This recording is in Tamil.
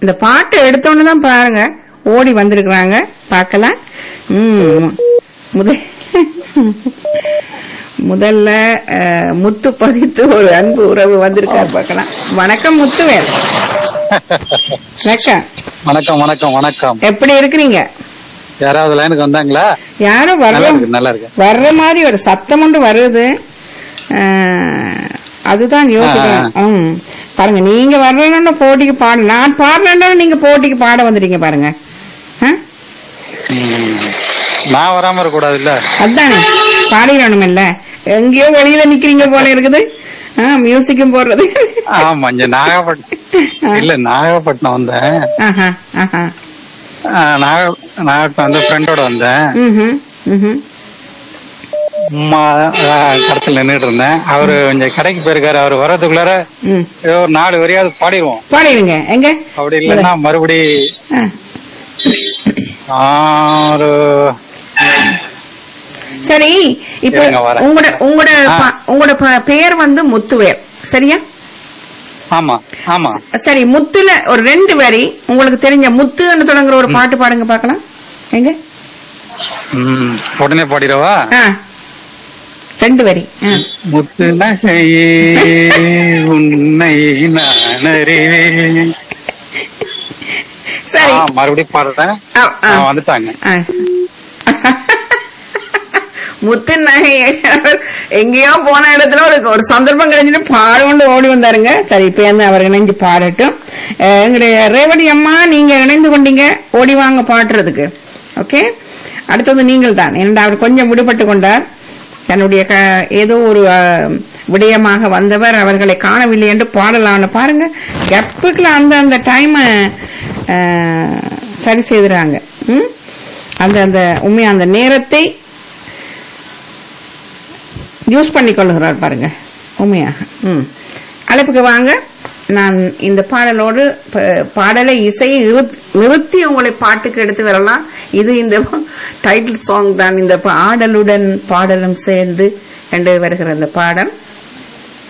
இந்த பாட்டு எடுத்தோன்னு தான் பாருங்க ஓடி வந்திருக்கிறாங்க பார்க்கலாம் ம் முத முதல்ல அஹ், முத்து பதித்து ஒரு அன்பு உறவு வந்திருக்காரு பார்க்கலாம் வணக்கம் முத்துவேல் வணக்கம் வணக்கம் வணக்கம் வணக்கம் எப்படி இருக்கிறீங்க யாராவது லைனுக்கு வந்தாங்களா யாரும் நல்லா வர்ற இருக்கு நல்லா இருக்கு வர்ற மாதிரி ஒரு சத்தம் ஒன்று வருது அஹ், அதுதான் யோசிக்கிறேன் ம். பாருங்க நீங்க வர்றேன்னு போட்டிக்கு பாட நான் பாடுறேன்னா நீங்க போட்டிக்கு பாட வந்துட்டீங்க பாருங்க ஆ? ம். நான் வராம இருக்க கூடாது இல்ல அதானே பாடிடணும் இல்ல எங்கேயோ வெளியில நிக்கிறீங்க போல இருக்குது மியூசிக்கும் போடுறது ஆமா இங்க நாகப்பட்டினம் இல்ல நாகப்பட்டினம் வந்தேன் ஆஹா ஆஹா ஆ, நாக நாகப்பட்டினம் வந்து ஃப்ரெண்டோட வந்தேன் ம்ஹும், ம்ஹும். அம்மா கடத்துல நின்றுட்டு இருந்தேன் அவரு கொஞ்சம் கடைக்கு போயிருக்காரு அவர் வர்றதுக்குள்ளார ம். ஏதோ ஒரு நாலு வரையாவது பாடிடுவோம் பாடிடுங்க எங்க அப்படி இல்லைன்னா மறுபடி ஆ. ஆறு சரி இப்போ இருங்க, வரேன். உங்களோட உங்களோட ஆ. ப- உங்களோட ப- பெயர் வந்து முத்துவேல் சரியா ஆமா ஆமா சரி முத்துல ஒரு ரெண்டு வரி உங்களுக்கு தெரிஞ்ச முத்துன்னு தொடங்குற ஒரு பாட்டு பாடுங்க பார்க்கலாம் எங்க ம் உடனே பாடிடவா ஆ ரெண்டு வரி ஆ. முத்து நகையே உன்னை நான் அறிவேன் சரி ஆ, மறுபடியும் பாடுறேன் ஆ, ஆ. ஆ, வந்துட்டாங்க ஆ. முத்து நகை எங்கேயோ போன இடத்துல ஒரு ஒரு சந்தர்ப்பம் கிடைச்சிட்டு பாடுകൊണ്ട് ஓடி வந்தாருங்க சரி இப்ப இருந்து அவர் இணைஞ்சு பாடட்டும் அஹ், எங்களுடைய ரேவதி அம்மா நீங்க இணைந்து கொண்டீங்க ஓடி வாங்க பாடுறதுக்கு ஓகே அடுத்தது நீங்கள் தான் ஏனென்றால் அவர் கொஞ்சம் விடுபட்டு கொண்டார் தன்னுடைய க- ஏதோ ஒரு அஹ், விடயமாக வந்தவர் அவர்களை காணவில்லை என்று பாடலாம்னு பாருங்க கப்புக்குள்ள அந்த அந்த டைம் சரி செய்துறாங்க ம்? அந்த அந்த உண்மையா அந்த நேரத்தை யூஸ் பண்ணி கொள்ளுகிறார் பாருங்க உண்மையாக ம் அழைப்புக்கு வாங்க நான் இந்த பாடலோடு ப- பாடலை இசையை நிறுத்- நிறுத்தி உங்களை பாட்டுக்கு எடுத்து வரலாம் இது இந்த டைட்டில் சாங் தான் இந்த பாடலுடன் பாடலும் சேர்ந்து என்று வருகிற இந்த பாடம்